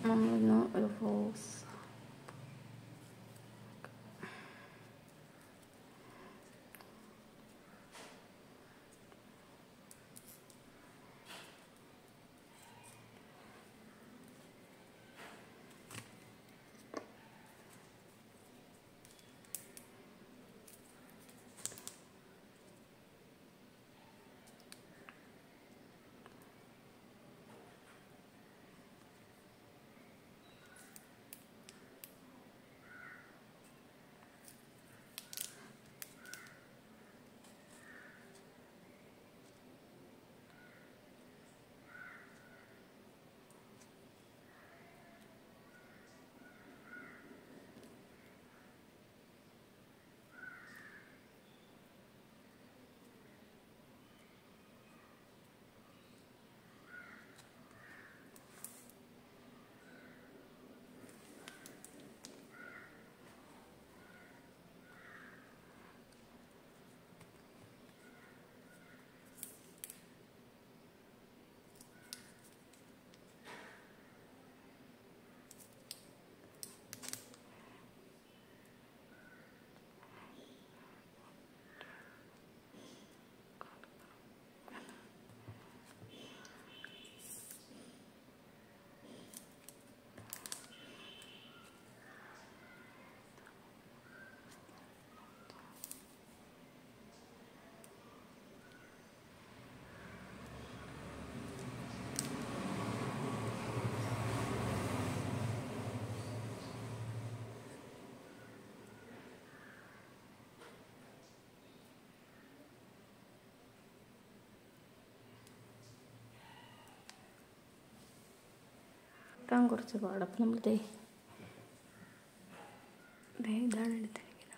നമ്മളിന്ന് ഒരു റോസ് കിട്ടാൻ കുറച്ച് പാട് അപ്പം നമ്മൾ ദേ ദേ ഇതാണ് എടുത്തിരിക്കുന്നത്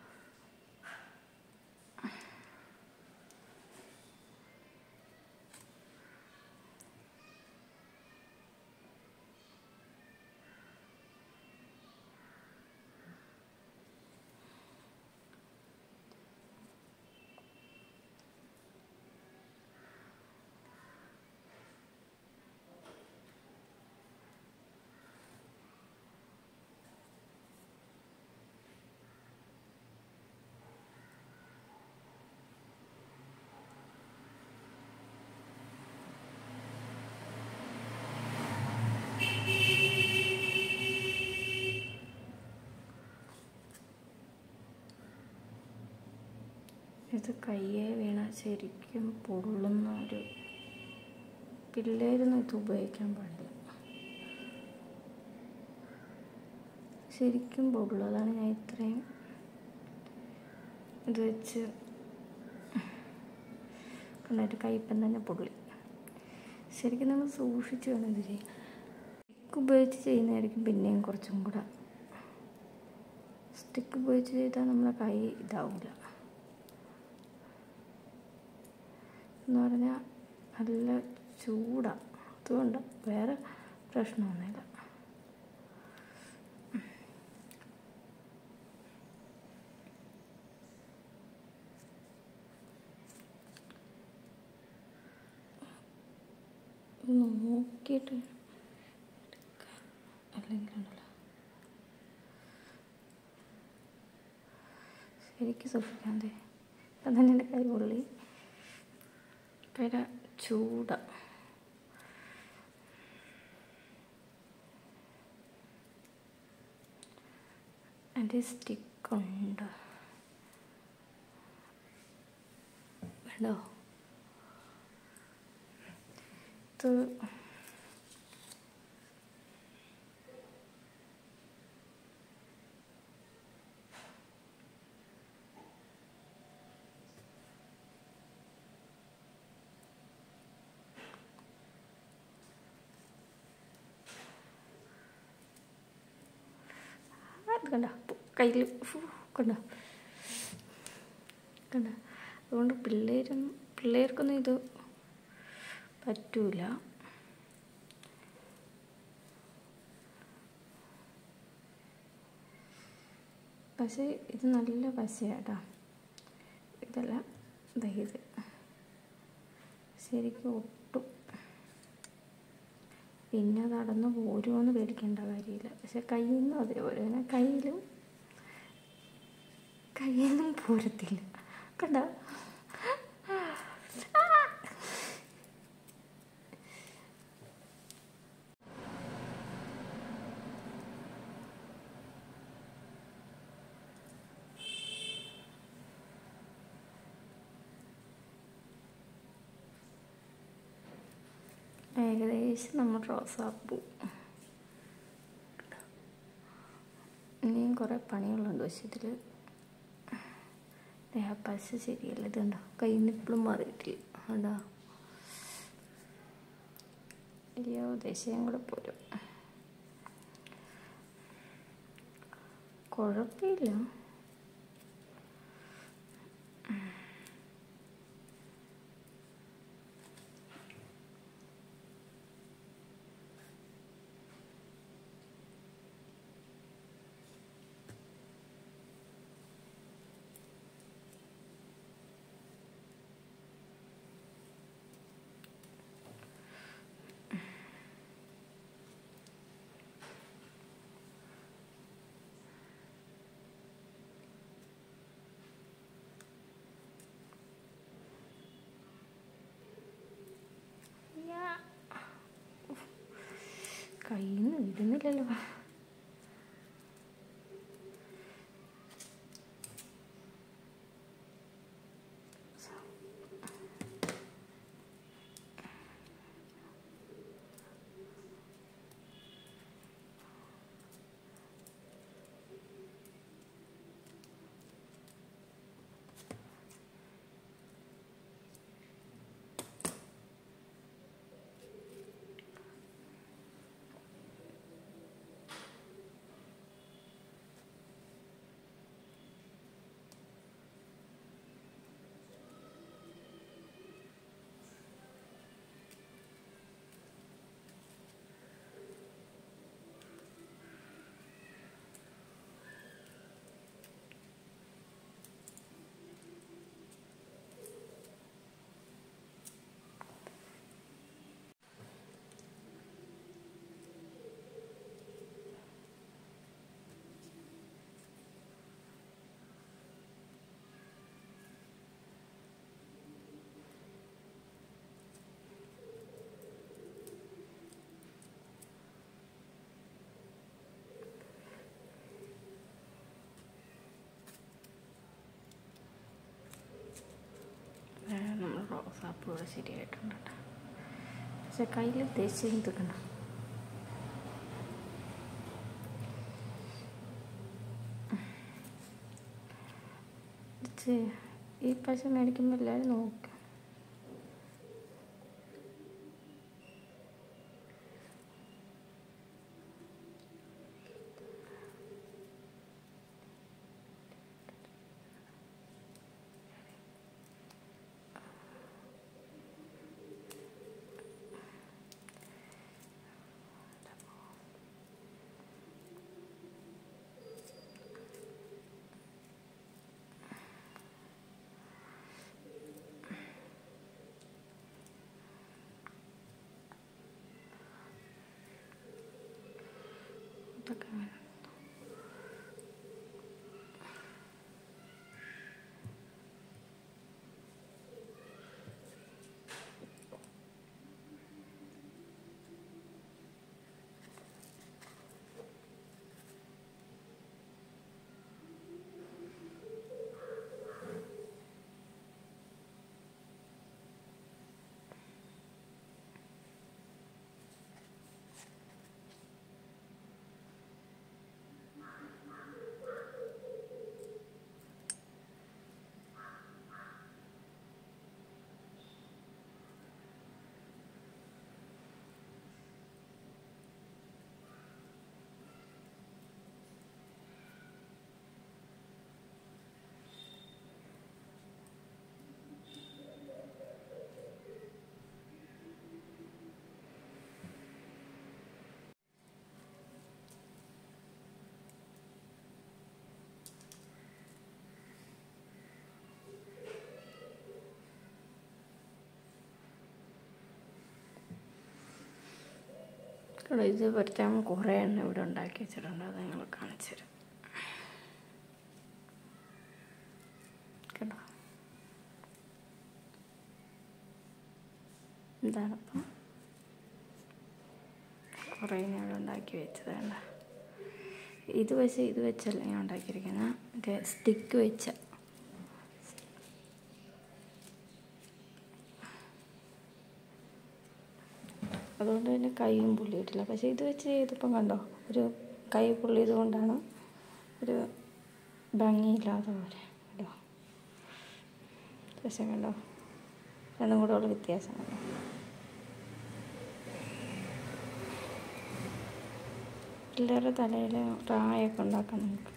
ഇത് കയ്യെ വീണ ശരിക്കും പൊള്ളുന്ന ഒരു പിള്ളേരൊന്നും ഇത് ഉപയോഗിക്കാൻ പാടില്ല ശരിക്കും പൊള്ളും അതാണ് ഞാൻ ഇത്രയും ഇത് വെച്ച് കണ്ടിട്ട് കയ്യപ്പം തന്നെ പൊള്ളി ശരിക്കും നമ്മൾ സൂക്ഷിച്ച് വേണം ഇത് ചെയ്യാൻ സ്റ്റിക്ക് ഉപയോഗിച്ച് ചെയ്യുന്നതായിരിക്കും പിന്നെയും കുറച്ചും കൂടെ സ്റ്റിക്ക് ഉപയോഗിച്ച് ചെയ്താൽ നമ്മളെ കൈ ഇതാവില്ല എന്ന് പറഞ്ഞാൽ നല്ല ചൂടാണ് അതുകൊണ്ട് വേറെ പ്രശ്നമൊന്നുമില്ല നോക്കിയിട്ട് എടുക്കാൻ അല്ലെങ്കിൽ ഉണ്ടല്ലോ ശരിക്കും സൂക്ഷിക്കാൻ ദേ ഇപ്പം തന്നെ എൻ്റെ കൈ പൊള്ളി ഭയങ്കര ചൂട എൻ്റെ സ്റ്റിക്കുണ്ട് വേണ്ടോ ഇത് അത് കണ്ട കയ്യിൽ കണ്ട കണ്ട അതുകൊണ്ട് പിള്ളേരും പിള്ളേർക്കൊന്നും ഇത് പറ്റൂല പക്ഷേ ഇത് നല്ല പശയാട്ടാ ഇതല്ല ദേ ഇത് ശരിക്കും ഒട്ടും പിന്നെ നടന്ന് പോരുമെന്ന് പേടിക്കേണ്ട കാര്യമില്ല പക്ഷെ കയ്യിൽ നിന്നും അതേപോലെ തന്നെ കയ്യിലും കയ്യിൽ നിന്നും പോരത്തില്ല കണ്ട ഏകദേശം നമ്മൾ റോസാപ്പൂ ഇനിയും കുറേ പണികളുണ്ട് പക്ഷെ ഇതിൽ പശ ശരിയല്ല ഇതുണ്ടോ കയ്യിൽ നിന്ന് ഇപ്പോഴും മാറിയിട്ടില്ല കണ്ടോ അയ്യോ ദേശീയം കൂടെ പോരും കുഴപ്പമില്ല കയ്യിൽ നിന്ന് ഇടുന്നില്ലല്ലോ നമ്മൾ റോസാപ്പൂ ഇവിടെ ശരിയായിട്ടുണ്ട് കേട്ടോ പക്ഷെ കയ്യിൽ തേച്ച് നിൽക്കണം ഈ പശ മേടിക്കുമ്പോൾ എല്ലാവരും നോക്കും ഇതൊക്കെ അങ്ങനെ ഇവിടെ ഇത് പറ്റാൻ കുറേ എണ്ണം ഇവിടെ ഉണ്ടാക്കി വെച്ചിട്ടുണ്ട് അത് നിങ്ങൾ കാണിച്ചു തരാം കേട്ടോ എന്താണിപ്പം കുറേ ഞാൻ ഇവിടെ ഉണ്ടാക്കി വെച്ചത് വേണ്ട ഇത് വെച്ച് ഇത് വെച്ചല്ല ഞാൻ ഉണ്ടാക്കിയിരിക്കുന്നത് മറ്റേ സ്റ്റിക്ക് വെച്ച അതുകൊണ്ട് തന്നെ കൈയും പുള്ളിയിട്ടില്ല പക്ഷേ ഇത് വെച്ച് ചെയ്തപ്പം കണ്ടോ ഒരു കൈ പുള്ളിയത് കൊണ്ടാണ് ഒരു ഭംഗിയില്ലാതെ പോലെ കേട്ടോ പക്ഷേ കണ്ടോ രണ്ടും കൂടെ ഉള്ള വ്യത്യാസം കണ്ടോ പിള്ളേരുടെ തലയിൽ റായൊക്കെ ഉണ്ടാക്കാൻ നമുക്ക്